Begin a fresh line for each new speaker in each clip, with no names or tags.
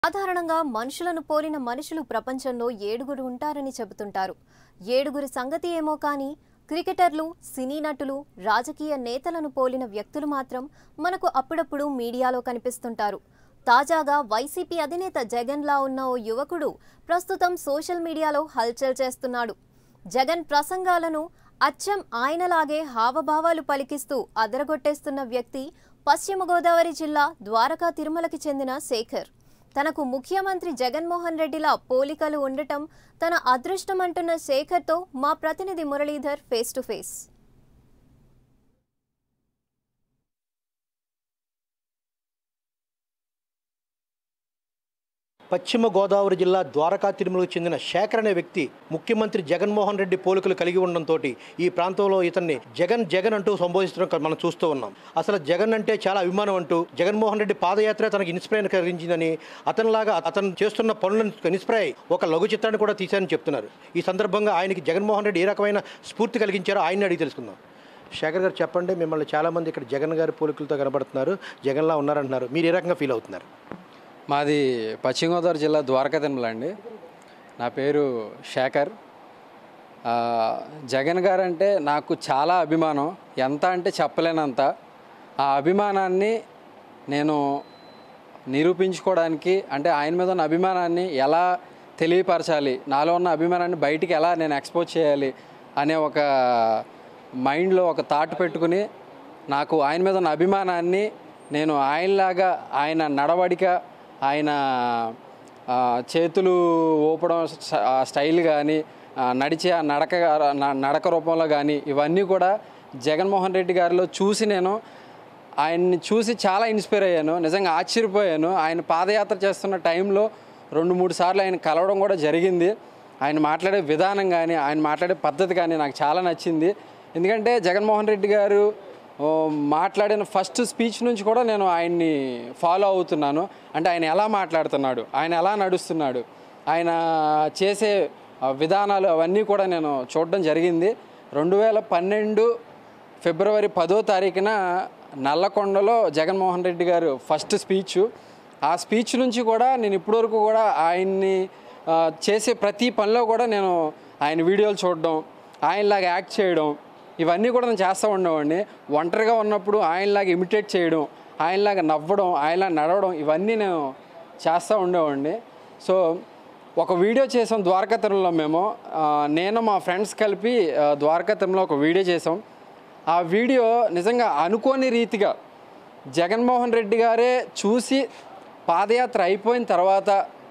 సాధారణంగా మనుషులను పోలిన మనుషులు ప్రపంచంలో ఏడుగురు ఉంటారని చెబుతుంటారు ఏడుగురి సంగతి ఏమో కానీ క్రికెటర్లు సినీ నటులు రాజకీయ నేతలను పోలిన వ్యక్తులు మాత్రం మనకు అప్పుడప్పుడు మీడియాలో కనిపిస్తుంటారు తాజాగా వైసీపీ అధినేత జగన్లా ఉన్న ఓ యువకుడు ప్రస్తుతం సోషల్ మీడియాలో హల్చల్ చేస్తున్నాడు జగన్ ప్రసంగాలను అచ్చం ఆయనలాగే హావభావాలు పలికిస్తూ అదరగొట్టేస్తున్న వ్యక్తి పశ్చిమ గోదావరి జిల్లా ద్వారకా తిరుమలకి చెందిన శేఖర్ తనకు ముఖ్యమంత్రి జగన్మోహన్ రెడ్డిలా పోలికలు ఉండటం తన అదృష్టమంటున్న శేఖర్తో మా ప్రతినిధి మురళీధర్ ఫేస్ టు ఫేస్
పశ్చిమ గోదావరి జిల్లా ద్వారకా తిరుమలకు చెందిన శేఖర్ అనే వ్యక్తి ముఖ్యమంత్రి జగన్మోహన్ రెడ్డి పోలికలు కలిగి ఉండడంతో ఈ ప్రాంతంలో ఇతన్ని జగన్ జగన్ అంటూ సంబోధించడం మనం చూస్తూ ఉన్నాం అసలు జగన్ అంటే చాలా అభిమానం అంటూ జగన్మోహన్ రెడ్డి పాదయాత్ర తనకు ఇన్స్పైర్ కలిగించిందని అతనిలాగా అతను చేస్తున్న పనులను ఇన్స్పైర్ అయ్యి ఒక లఘు చిత్రాన్ని కూడా తీశారని చెప్తున్నారు ఈ సందర్భంగా ఆయనకి జగన్మోహన్ రెడ్డి ఏ రకమైన స్ఫూర్తి కలిగించారో ఆయన్ని అడిగి తెలుసుకుందాం శేఖర్ గారు చెప్పండి మిమ్మల్ని చాలామంది ఇక్కడ జగన్ గారి పోలికలతో కనబడుతున్నారు జగన్లా ఉన్నారంటున్నారు మీరు ఏ రకంగా ఫీల్ అవుతున్నారు
మాది పశ్చిమ గోదావరి జిల్లా ద్వారకా తిరుమల అండి నా పేరు శేఖర్ ఆ, జగన్ గారు అంటే నాకు చాలా అభిమానం ఎంత అంటే చెప్పలేనంత ఆ అభిమానాన్ని నేను నిరూపించుకోవడానికి అంటే ఆయన మీద ఉన్న అభిమానాన్ని ఎలా తెలియపరచాలి నాలో ఉన్న అభిమానాన్ని బయటికి ఎలా నేను ఎక్స్పోజ్ చేయాలి అనే ఒక మైండ్లో ఒక థాట్ పెట్టుకుని నాకు ఆయన మీద ఉన్న అభిమానాన్ని నేను ఆయనలాగా ఆయన నడవడిక ఆయన ఆ, చేతులు ఊపడం స- ఆ స్టైల్ కానీ నడిచే ఆ నడక న- నడక రూపంలో కానీ ఇవన్నీ కూడా జగన్మోహన్ రెడ్డి గారిలో చూసి నేను ఆయన్ని చూసి చాలా ఇన్స్పైర్ అయ్యాను నిజంగా ఆశ్చర్యపోయాను ఆయన పాదయాత్ర చేస్తున్న టైంలో రెండు మూడు సార్లు ఆయన కలవడం కూడా జరిగింది ఆయన మాట్లాడే విధానం కానీ ఆయన మాట్లాడే పద్ధతి కానీ నాకు చాలా నచ్చింది ఎందుకంటే జగన్మోహన్ రెడ్డి గారు ఓ, మాట్లాడిన ఫస్ట్ స్పీచ్ నుంచి కూడా నేను ఆయన్ని ఫాలో అవుతున్నాను అంటే ఆయన ఎలా మాట్లాడుతున్నాడు ఆయన ఎలా నడుస్తున్నాడు ఆయన చేసే ఆ, విధానాలు అవన్నీ కూడా నేను చూడడం జరిగింది రెండు వేల పన్నెండు ఫిబ్రవరి పదో తారీఖున నల్లకొండలో జగన్మోహన్ రెడ్డి గారు ఫస్ట్ స్పీచ్ ఆ స్పీచ్ నుంచి కూడా నేను ఇప్పటివరకు కూడా ఆయన్ని ఆ, చేసే ప్రతి పనిలో కూడా నేను ఆయన వీడియోలు చూడడం ఆయనలాగా యాక్ట్ చేయడం ఇవన్నీ కూడా నేను చేస్తూ ఉండేవాడిని ఒంటరిగా ఉన్నప్పుడు ఆయనలాగా ఇమిటేట్ చేయడం ఆయనలాగా నవ్వడం ఆయనలా నడవడం ఇవన్నీ నేను చేస్తూ ఉండేవాడిని సో ఒక వీడియో చేసాం ద్వారకా తిరుమలలో మేము ఆ, నేను మా ఫ్రెండ్స్ కలిపి ఆ, ద్వారకా తిరుమలలో ఒక వీడియో చేసాం ఆ వీడియో నిజంగా అనుకోని రీతిగా జగన్మోహన్ రెడ్డి గారే చూసి పాదయాత్ర అయిపోయిన తర్వాత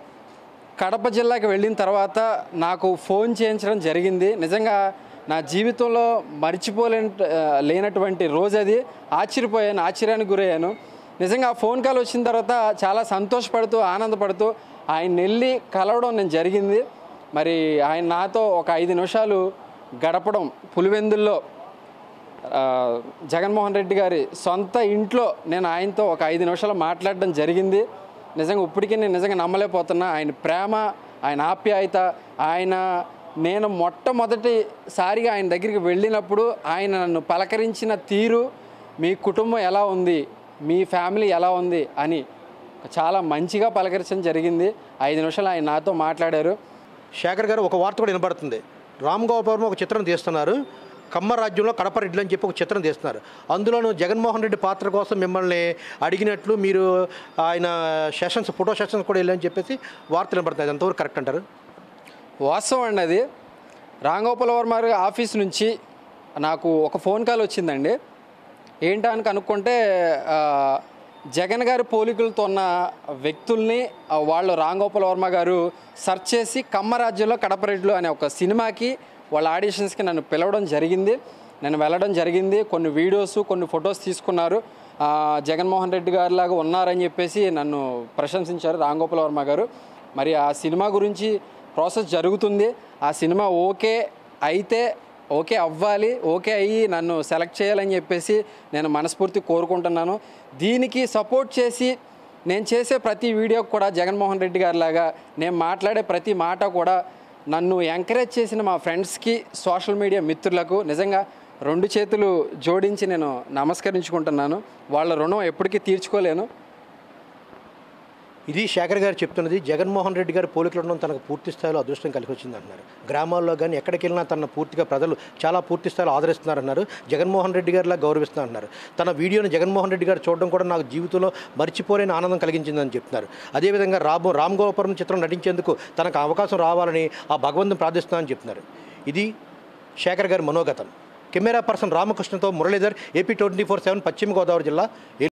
కడప జిల్లాకి వెళ్ళిన తర్వాత నాకు ఫోన్ చేయించడం జరిగింది నిజంగా నా జీవితంలో మర్చిపోలేని ఆ, లేనటువంటి రోజు అది ఆశ్చర్యపోయాను ఆశ్చర్యానికి గురయ్యాను నిజంగా ఆ ఫోన్ కాల్ వచ్చిన తర్వాత చాలా సంతోషపడుతూ ఆనందపడుతూ ఆయన వెళ్ళి కలవడం నేను జరిగింది మరి ఆయన నాతో ఒక ఐదు నిమిషాలు గడపడం పులివెందుల్లో ఆ, జగన్మోహన్ రెడ్డి గారి సొంత ఇంట్లో నేను ఆయనతో ఒక ఐదు నిమిషాలు మాట్లాడడం జరిగింది నిజంగా ఇప్పటికీ నేను నిజంగా నమ్మలేకపోతున్నా ఆయన ప్రేమ ఆయన ఆప్యాయత ఆయన నేను మొట్టమొదటిసారిగా ఆయన దగ్గరికి వెళ్ళినప్పుడు ఆయన నన్ను పలకరించిన తీరు మీ కుటుంబం ఎలా ఉంది మీ ఫ్యామిలీ ఎలా ఉంది అని చాలా మంచిగా పలకరించడం జరిగింది ఐదు నిమిషాలు ఆయన నాతో మాట్లాడారు
శేఖర్ గారు ఒక వార్త కూడా వినబడుతుంది రామ్ గోపాల్ వర్మ ఒక చిత్రం తీస్తున్నారు కమ్మ రాజ్యంలో కడప రెడ్డి అని చెప్పి ఒక చిత్రం తీస్తున్నారు అందులోనూ జగన్మోహన్ రెడ్డి పాత్ర కోసం మిమ్మల్ని అడిగినట్లు మీరు ఆయన సెషన్స్ ఫోటో సెషన్స్ కూడా వెళ్ళని చెప్పేసి వార్తలు వినబడుతుంది అది ఎంతవరకు కరెక్ట్ అంటారు
వాస్తవం అండి అది రాంగోపాల్ వర్మ గారి ఆఫీస్ నుంచి నాకు ఒక ఫోన్ కాల్ వచ్చిందండి ఏంటా అని కనుక్కుంటే ఆ, జగన్ గారి పోలికలతో ఉన్న వ్యక్తుల్ని ఆ, వాళ్ళు రాంగోపాల్ వర్మ గారు సెర్చ్ చేసి కమ్మరాజ్యంలో కడపరెడ్లు అనే ఒక సినిమాకి వాళ్ళ ఆడిషన్స్కి నన్ను పిలవడం జరిగింది నేను వెళ్ళడం జరిగింది కొన్ని వీడియోస్ కొన్ని ఫొటోస్ తీసుకున్నారు ఆ, జగన్మోహన్ రెడ్డి గారి లాగా ఉన్నారని చెప్పేసి నన్ను ప్రశంసించారు రాంగోపాల్ వర్మ గారు మరి ఆ సినిమా గురించి ప్రాసెస్ జరుగుతుంది ఆ సినిమా ఓకే అయితే ఓకే అవ్వాలి ఓకే అయ్యి నన్ను సెలెక్ట్ చేయాలని చెప్పేసి నేను మనస్ఫూర్తి కోరుకుంటున్నాను దీనికి సపోర్ట్ చేసి నేను చేసే ప్రతి వీడియోకి కూడా జగన్మోహన్ రెడ్డి గారి లాగా నేను మాట్లాడే ప్రతి మాట కూడా నన్ను ఎంకరేజ్ చేసిన మా ఫ్రెండ్స్కి సోషల్ మీడియా మిత్రులకు నిజంగా రెండు చేతులు జోడించి నేను నమస్కరించుకుంటున్నాను వాళ్ళ రుణం ఎప్పటికీ తీర్చుకోలేను
ఇది శేఖర్ గారు చెప్తున్నది జగన్మోహన్ రెడ్డి గారు పోలికలు ఉండడం తనకు పూర్తి స్థాయిలో అదృష్టం కలిసి వచ్చింది అంటున్నారు గ్రామాల్లో కానీ ఎక్కడికి వెళ్ళినా తన పూర్తిగా ప్రజలు చాలా పూర్తి స్థాయిలో ఆదరిస్తున్నారన్నారు జగన్మోహన్ రెడ్డి గారిలా గౌరవిస్తున్నారు తన వీడియోని జగన్మోహన్ రెడ్డి గారు చూడడం కూడా నాకు జీవితంలో మర్చిపోలేని ఆనందం కలిగించిందని చెప్తున్నారు అదేవిధంగా రాబో రామ్ గోపురం చిత్రం నటించేందుకు తనకు అవకాశం రావాలని ఆ భగవంతుని ప్రార్థిస్తున్నానని చెప్తున్నారు ఇది శేఖర్ గారి మనోగతం కెమెరా పర్సన్ రామకృష్ణతో Muralidhar AP twenty four seven Paschima Godavari జిల్లా